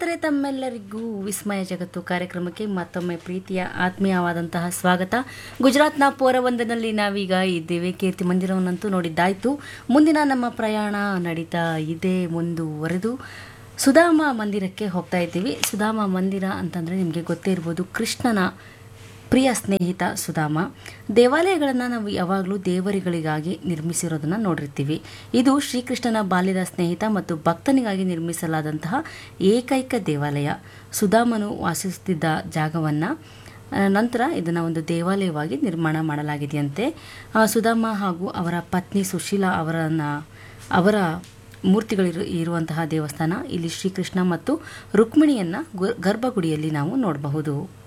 ಕೇಳುಗರೆ ತಮ್ಮೆಲ್ಲರಿಗೂ ವಿಸ್ಮಯ ಜಗತ್ತು ಕಾರ್ಯಕ್ರಮಕ್ಕೆ ಮತ್ತೊಮ್ಮೆ ಪ್ರೀತಿಯ ಆತ್ಮೀಯವಾದಂತಹ ಸ್ವಾಗತ ಗುಜರಾತ್ನ ಪೋರಬಂದರ್ನಲ್ಲಿ ನಾವೀಗ ಇದ್ದೇವೆ ಕೀರ್ತಿ ಮಂದಿರವನ್ನಂತೂ ನೋಡಿದ್ದಾಯ್ತು ಮುಂದಿನ ನಮ್ಮ ಪ್ರಯಾಣ ನಡೀತಾ ಇದೆ ಮುಂದುವರೆದು ಸುಧಾಮ ಮಂದಿರಕ್ಕೆ ಹೋಗ್ತಾ ಇದ್ದೀವಿ ಸುಧಾಮ ಮಂದಿರ ಅಂತಂದರೆ ನಿಮಗೆ ಗೊತ್ತೇ ಇರ್ಬೋದು ಕೃಷ್ಣನ ಪ್ರಿಯ ಸ್ನೇಹಿತ ಸುಧಾಮ ದೇವಾಲಯಗಳನ್ನು ನಾವು ಯಾವಾಗಲೂ ದೇವರುಗಳಿಗಾಗಿ ನಿರ್ಮಿಸಿರೋದನ್ನು ನೋಡಿರ್ತೀವಿ ಇದು ಶ್ರೀಕೃಷ್ಣನ ಬಾಲ್ಯದ ಸ್ನೇಹಿತ ಮತ್ತು ಭಕ್ತನಿಗಾಗಿ ನಿರ್ಮಿಸಲಾದಂತಹ ಏಕೈಕ ದೇವಾಲಯ ಸುಧಾಮನು ವಾಸಿಸುತ್ತಿದ್ದ ಜಾಗವನ್ನು ನಂತರ ಇದನ್ನು ಒಂದು ದೇವಾಲಯವಾಗಿ ನಿರ್ಮಾಣ ಮಾಡಲಾಗಿದೆಯಂತೆ ಆ, ಸುಧಾಮ ಹಾಗೂ ಅವರ ಪತ್ನಿ ಸುಶೀಲಾ ಅವರನ್ನ ಅವರ ಮೂರ್ತಿಗಳಿರು ಇರುವಂತಹ ದೇವಸ್ಥಾನ ಇಲ್ಲಿ ಶ್ರೀಕೃಷ್ಣ ಮತ್ತು ರುಕ್ಮಿಣಿಯನ್ನು ಗರ್ಭಗುಡಿಯಲ್ಲಿ ನಾವು ನೋಡಬಹುದು